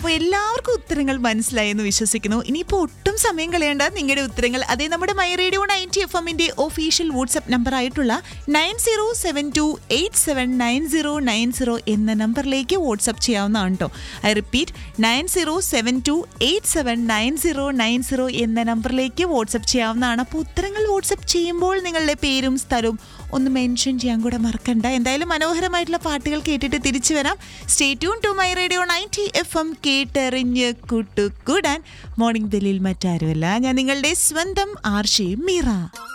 അപ്പോൾ എല്ലാവർക്കും ഉത്തരങ്ങൾ മനസ്സിലായി എന്ന് വിശ്വസിക്കുന്നു ഇനിയിപ്പോൾ ഒട്ടും സമയം കളയേണ്ട നിങ്ങളുടെ ഉത്തരങ്ങൾ അതേ നമ്മുടെ മൈ റേഡിയോ നയൻറ്റി എഫ് എമ്മിൻ്റെ ഒഫീഷ്യൽ വാട്സ്ആപ്പ് നമ്പർ ആയിട്ടുള്ള nine zero seven two eight seven nine zero nine zero എന്ന നമ്പറിലേക്ക് വാട്സ്ആപ്പ് ചെയ്യാവുന്നതാണ് കേട്ടോ I repeat nine zero seven two eight seven nine zero nine zero എന്ന നമ്പറിലേക്ക് വാട്സ്ആപ്പ് ചെയ്യാവുന്നതാണ് അപ്പോൾ ഉത്തരങ്ങൾ വാട്സ്ആപ്പ് ചെയ്യുമ്പോൾ നിങ്ങളുടെ പേരും സ്ഥലവും ഒന്ന് മെൻഷൻ ചെയ്യാൻ കൂടെ മറക്കണ്ട എന്തായാലും മനോഹരമായിട്ടുള്ള പാട്ടുകൾ കേട്ടിട്ട് തിരിച്ചു വരാം stay tune to my radio ninety F M കേട്ടെറിഞ്ഞ് കൂട്ടുകൂടാൻ മോർണിംഗ് ദലിൽ മറ്റാരുമല്ല ഞാൻ നിങ്ങളുടെ സ്വന്തം ആർഷയും മീറ